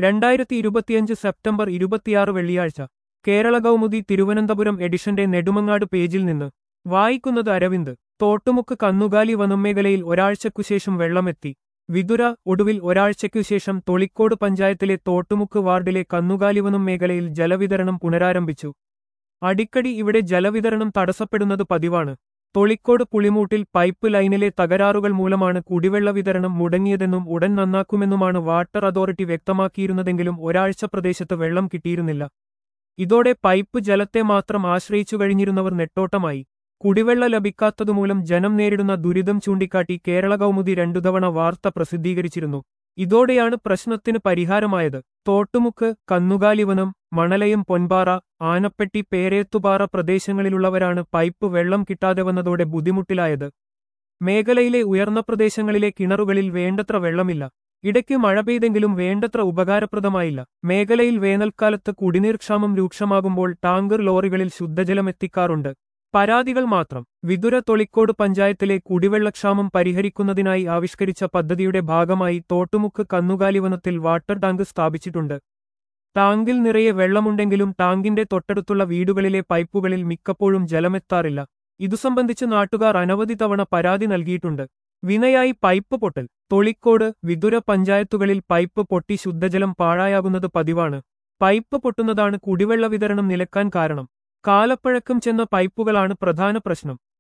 രണ്ടായിരത്തി ഇരുപത്തിയഞ്ച് സെപ്റ്റംബർ ഇരുപത്തിയാറ് വെള്ളിയാഴ്ച കേരള കൗമുദി തിരുവനന്തപുരം എഡിഷന്റെ നെടുമങ്ങാട് പേജിൽ നിന്ന് വായിക്കുന്നത് അരവിന്ദ് തോട്ടുമുക്ക് കന്നുകാലി വനംമേഖലയിൽ ഒരാഴ്ചയ്ക്കുശേഷം വെള്ളമെത്തി വിതുര ഒടുവിൽ ഒരാഴ്ചയ്ക്കുശേഷം തൊളിക്കോട് പഞ്ചായത്തിലെ തോട്ടുമുക്ക് വാർഡിലെ കന്നുകാലിവനം മേഖലയിൽ ജലവിതരണം പുനരാരംഭിച്ചു അടിക്കടി ഇവിടെ ജലവിതരണം തടസ്സപ്പെടുന്നത് പതിവാണ് തൊളിക്കോട് പുളിമൂട്ടിൽ പൈപ്പ് ലൈനിലെ തകരാറുകൾ മൂലമാണ് കുടിവെള്ള വിതരണം മുടങ്ങിയതെന്നും ഉടൻ നന്നാക്കുമെന്നുമാണ് വാട്ടർ അതോറിറ്റി വ്യക്തമാക്കിയിരുന്നതെങ്കിലും ഒരാഴ്ച പ്രദേശത്ത് വെള്ളം കിട്ടിയിരുന്നില്ല ഇതോടെ പൈപ്പ് ജലത്തെ മാത്രം ആശ്രയിച്ചു കഴിഞ്ഞിരുന്നവർ നെട്ടോട്ടമായി കുടിവെള്ള ലഭിക്കാത്തതുമൂലം ജനം നേരിടുന്ന ദുരിതം ചൂണ്ടിക്കാട്ടി കേരള കൗമുദി രണ്ടു തവണ വാർത്ത പ്രസിദ്ധീകരിച്ചിരുന്നു ഇതോടെയാണ് പ്രശ്നത്തിന് പരിഹാരമായത് തോട്ടുമുക്ക് കന്നുകാലിവനം മണലയം പൊൻപാറ ആനപ്പെട്ടി പേരേത്തുപാറ പ്രദേശങ്ങളിലുള്ളവരാണ് പൈപ്പ് വെള്ളം കിട്ടാതെ വന്നതോടെ ബുദ്ധിമുട്ടിലായത് മേഖലയിലെ ഉയർന്ന പ്രദേശങ്ങളിലെ കിണറുകളിൽ വേണ്ടത്ര വെള്ളമില്ല ഇടയ്ക്ക് മഴ പെയ്തെങ്കിലും വേണ്ടത്ര ഉപകാരപ്രദമായില്ല മേഖലയിൽ വേനൽക്കാലത്ത് കുടിനീർ ക്ഷാമം രൂക്ഷമാകുമ്പോൾ ടാങ്കർ ലോറികളിൽ ശുദ്ധജലം എത്തിക്കാറുണ്ട് പരാതികൾ മാത്രം വിതുര തൊളിക്കോട് പഞ്ചായത്തിലെ കുടിവെള്ളക്ഷാമം പരിഹരിക്കുന്നതിനായി ആവിഷ്കരിച്ച പദ്ധതിയുടെ ഭാഗമായി തോട്ടുമുക്ക് കന്നുകാലിവനത്തിൽ വാട്ടർ ടാങ്ക് സ്ഥാപിച്ചിട്ടുണ്ട് ടാങ്കിൽ നിറയെ വെള്ളമുണ്ടെങ്കിലും ടാങ്കിന്റെ തൊട്ടടുത്തുള്ള വീടുകളിലെ പൈപ്പുകളിൽ മിക്കപ്പോഴും ജലമെത്താറില്ല ഇതു സംബന്ധിച്ച് നാട്ടുകാർ അനവധി തവണ പരാതി നൽകിയിട്ടുണ്ട് വിനയായി പൈപ്പ് പൊട്ടൽ തൊളിക്കോട് വിതുര പഞ്ചായത്തുകളിൽ പൈപ്പ് പൊട്ടി ശുദ്ധജലം പാഴായാകുന്നത് പതിവാണ് പൈപ്പ് പൊട്ടുന്നതാണ് കുടിവെള്ള വിതരണം നിലക്കാൻ കാരണം കാലപ്പഴക്കം ചെന്ന പൈപ്പുകളാണ് പ്രധാന പ്രശ്നം